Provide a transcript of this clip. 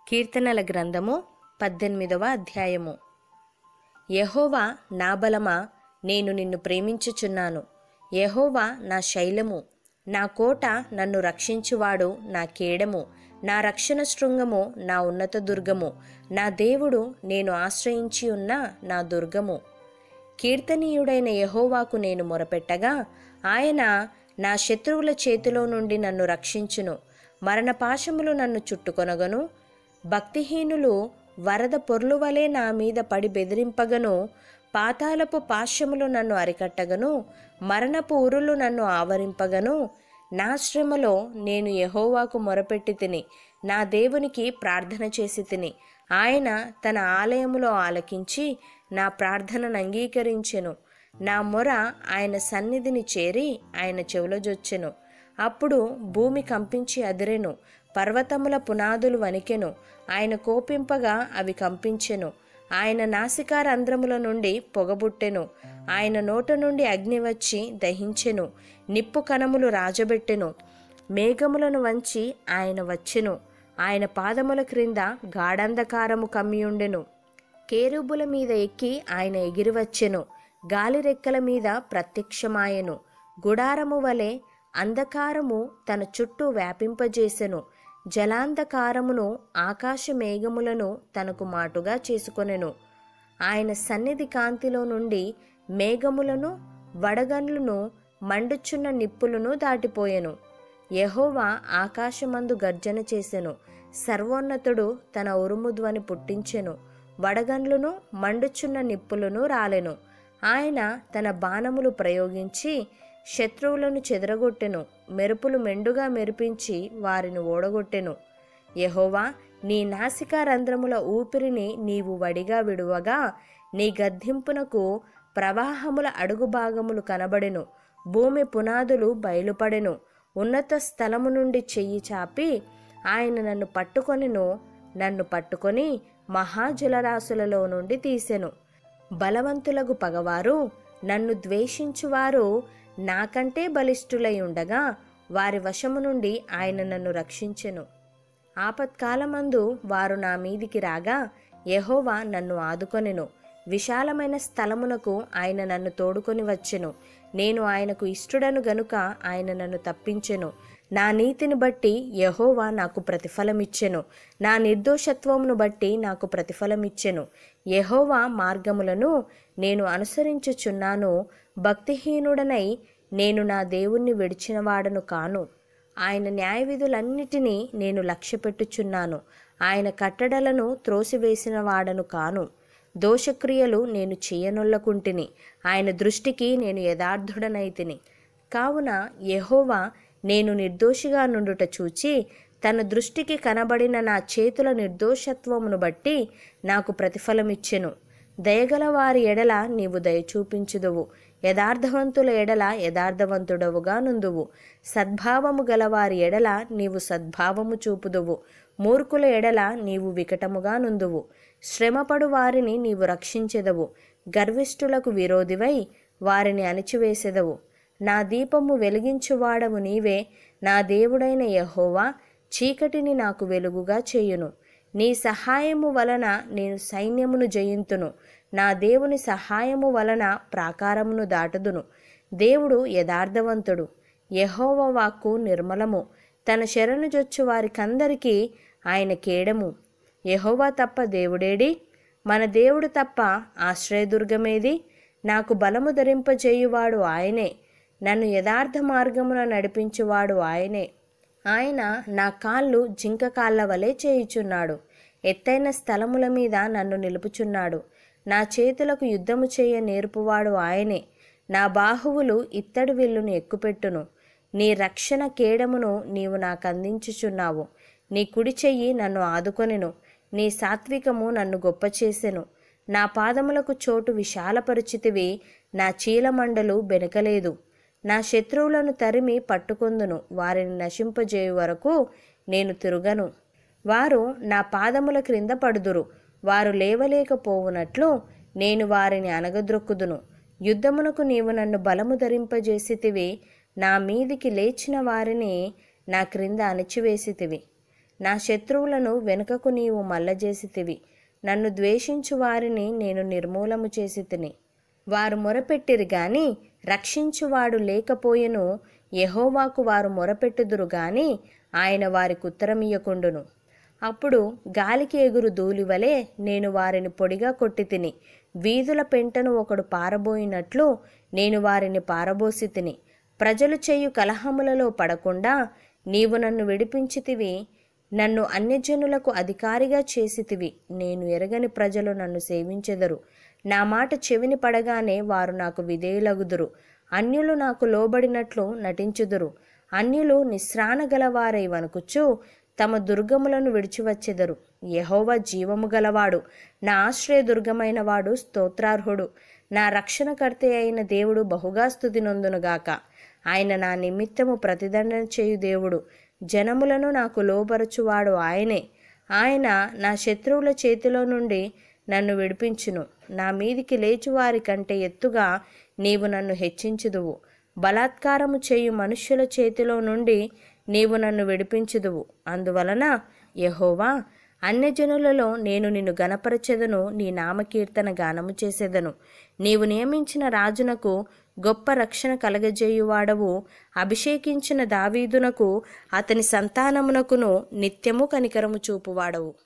కీర్తనల గ్రంథము పద్దెనిమిదవ అధ్యాయము యెహోవా నా బలమా నేను నిన్ను ప్రేమించుచున్నాను యెహోవా నా శైలము నా కోట నన్ను రక్షించువాడు నా కేడము నా రక్షణ శృంగము నా ఉన్నత దుర్గము నా దేవుడు నేను ఆశ్రయించి ఉన్న నా దుర్గము కీర్తనీయుడైన యెహోవాకు నేను మొరపెట్టగా ఆయన నా శత్రువుల చేతిలో నుండి నన్ను రక్షించును మరణపాశములు నన్ను చుట్టుకొనగను భక్తిహీనులు వరద పొర్లు వలె నా మీద పడి బెదిరింపగను పాతాళపు పాశములు నన్ను అరికట్టగను మరణపు ఉరులు నన్ను ఆవరింపగను నా శ్రమలో నేను యెహోవాకు మొరపెట్టి తిని నా దేవునికి ప్రార్థన చేసి తిని ఆయన తన ఆలయములో ఆలకించి నా ప్రార్థనను అంగీకరించెను నా మొర ఆయన సన్నిధిని చేరి ఆయన చెవులజొచ్చెను అప్పుడు భూమి కంపించి అదిరెను పర్వతముల పునాదులు వణికెను ఆయన కోపింపగా అవి కంపించెను ఆయన నాసికారంధ్రముల నుండి పొగబుట్టెను ఆయన నోట నుండి అగ్ని వచ్చి దహించెను నిప్పు కణములు రాజబెట్టెను మేఘములను వంచి ఆయన వచ్చెను ఆయన పాదముల క్రింద గాఢంధకారము కమ్మియుండెను కేరుబుల మీద ఎక్కి ఆయన ఎగిరివచ్చెను గాలి రెక్కల మీద ప్రత్యక్షమాయెను గుడారము వలె అంధకారము తన చుట్టూ వ్యాపింపజేసెను జలాంధకారమును ఆకాశ మేఘములను తనకు మాటుగా చేసుకొనెను ఆయన సన్నిధి కాంతిలో నుండి మేఘములను వడగండ్లను మండుచున్న నిప్పులను దాటిపోయెను యెహోవా ఆకాశమందు గర్జన చేసెను సర్వోన్నతుడు తన ఉరుము ధ్వని పుట్టించెను వడగండ్లను మండుచున్న నిప్పులను రాలెను ఆయన తన బాణములు ప్రయోగించి శత్రువులను చెదరగొట్టెను మెరుపులు మెండుగా మెరిపించి వారిని ఓడగొట్టెను యెహోవా నీ నాసికా రంధ్రముల ఊపిరిని నీవు వడిగా విడువగా నీ గద్దింపునకు ప్రవాహముల అడుగు భాగములు కనబడెను భూమి పునాదులు బయలుపడెను ఉన్నత స్థలము నుండి చెయ్యి చాపి ఆయన నన్ను పట్టుకొనిను నన్ను పట్టుకొని మహాజలరాశులలో నుండి తీసెను బలవంతులకు పగవారు నన్ను ద్వేషించువారు నాకంటే బలిష్ఠులై ఉండగా వారి వశము నుండి ఆయన నన్ను రక్షించెను ఆపత్కాలమందు వారు నా మీదికి రాగా యెహోవా నన్ను ఆదుకొనెను విశాలమైన స్థలమునకు ఆయన నన్ను తోడుకొని వచ్చెను నేను ఆయనకు ఇష్టడను గనుక ఆయన నన్ను తప్పించెను నా నీతిని బట్టి యెహోవా నాకు ప్రతిఫలమిచ్చెను నా నిర్దోషత్వమును బట్టి నాకు ప్రతిఫలమిచ్చెను యెహోవా మార్గములను నేను అనుసరించుచున్నాను భక్తిహీనుడనై నేను నా దేవుణ్ణి విడిచినవాడను కాను ఆయన న్యాయవిధులన్నిటినీ నేను లక్ష్యపెట్టుచున్నాను ఆయన కట్టడలను త్రోసివేసిన వాడను కాను దోషక్రియలు నేను చేయనొల్లకుంటిని ఆయన దృష్టికి నేను యథార్థుడనైతిని కావున యెహోవా నేను నిర్దోషిగా నుండుట చూచి తన దృష్టికి కనబడిన నా చేతుల నిర్దోషత్వమును బట్టి నాకు ప్రతిఫలమిచ్చెను దయగల వారి ఎడల నీవు దయ చూపించుదువు యథార్థవంతుల ఎడల యథార్థవంతుడవుగా నుందువు సద్భావము గల వారి ఎడల నీవు సద్భావము చూపుదువు మూర్ఖుల ఎడల నీవు వికటముగా నుందువు శ్రమపడు వారిని నీవు రక్షించెదవు గర్విష్ఠులకు విరోధివై వారిని అణిచివేసెదవు నా దీపము వెలిగించువాడవు నీవే నా దేవుడైన యెహోవా చీకటిని నాకు వెలుగుగా చేయును నీ సహాయము వలన నేను సైన్యమును జయింతును నా దేవుని సహాయము వలన ప్రాకారమును దాటుదును దేవుడు యథార్థవంతుడు యెహోవ వాక్కు నిర్మలము తన శరణు జొచ్చు వారికందరికీ ఆయన కేడము యెహోవా తప్ప దేవుడేడి మన దేవుడు తప్ప ఆశ్రయదుర్గమేది నాకు బలము ధరింపజేయువాడు ఆయనే నన్ను యథార్థ మార్గమున నడిపించువాడు ఆయనే ఆయన నా కాళ్ళు జింక కాళ్ళ వలె చేయుచున్నాడు ఎత్తైన స్థలముల మీద నన్ను నిలుపుచున్నాడు నా చేతులకు యుద్ధము చేయ నేర్పువాడు ఆయనే నా బాహువులు ఇత్తడి విల్లును ఎక్కుపెట్టును నీ రక్షణ కేడమును నీవు నాకు అందించుచున్నావు నీ కుడి చెయ్యి నన్ను ఆదుకొనెను నీ సాత్వికము నన్ను గొప్ప చేసెను నా పాదములకు చోటు విశాలపరిచితివి నా చీలమండలు బెనకలేదు నా శత్రువులను తరిమి పట్టుకొందును వారిని నశింపజేయు వరకు నేను తిరుగను వారు నా పాదముల క్రింద పడుదురు వారు లేవలేకపోవునట్లు నేను వారిని అనగద్రొక్కుదును యుద్ధమునకు నీవు నన్ను బలము ధరింపజేసితివి నా మీదికి లేచిన వారిని నా క్రింద అణిచివేసితివి నా శత్రువులను వెనుకకు నీవు మల్లజేసితివి నన్ను ద్వేషించు వారిని నేను నిర్మూలము చేసి తిని వారు మొరపెట్టిరి గాని రక్షించువాడు లేకపోయెను యెహోవాకు వారు మొరపెట్టుదురు గాని ఆయన వారికి ఉత్తరమియ్యకుండును అప్పుడు గాలికి ఎగురు ధూళివలే నేను వారిని పొడిగా కొట్టి తిని వీధుల పెంటను ఒకడు పారబోయినట్లు నేను వారిని పారబోసి తిని ప్రజలు చేయు కలహములలో పడకుండా నీవు నన్ను విడిపించితివి నన్ను అన్యజనులకు అధికారిగా చేసితివి నేను ఎరగని ప్రజలు నన్ను సేవించెదరు నా మాట చెవిని పడగానే వారు నాకు విధేయులగుదురు అన్యులు నాకు లోబడినట్లు నటించుదురు అన్యులు నిస్రాణ గలవారై వణుకుచు తమ దుర్గములను విడిచివచ్చెదరు యెహోవా జీవము గలవాడు నా ఆశ్రయ దుర్గమైన వాడు స్తోత్రార్హుడు నా రక్షణకర్త అయిన దేవుడు బహుగా స్థుతి నొందునుగాక ఆయన నా నిమిత్తము ప్రతిదండన చేయు దేవుడు జనములను నాకు లోబరచువాడు ఆయనే ఆయన నా శత్రువుల చేతిలో నుండి నన్ను విడిపించును నా మీదికి లేచువారి కంటే ఎత్తుగా నీవు నన్ను హెచ్చించుదువు బలాత్కారము చేయు మనుష్యుల చేతిలో నుండి నీవు నన్ను విడిపించుదువు అందువలన యెహోవా అన్యజనులలో నేను నిన్ను గనపరచెదను నీ నామకీర్తన గానము చేసేదను నీవు నియమించిన రాజునకు గొప్ప రక్షణ కలగజేయువాడవు అభిషేకించిన దావీదునకు అతని సంతానమునకును నిత్యము కనికరము చూపువాడవు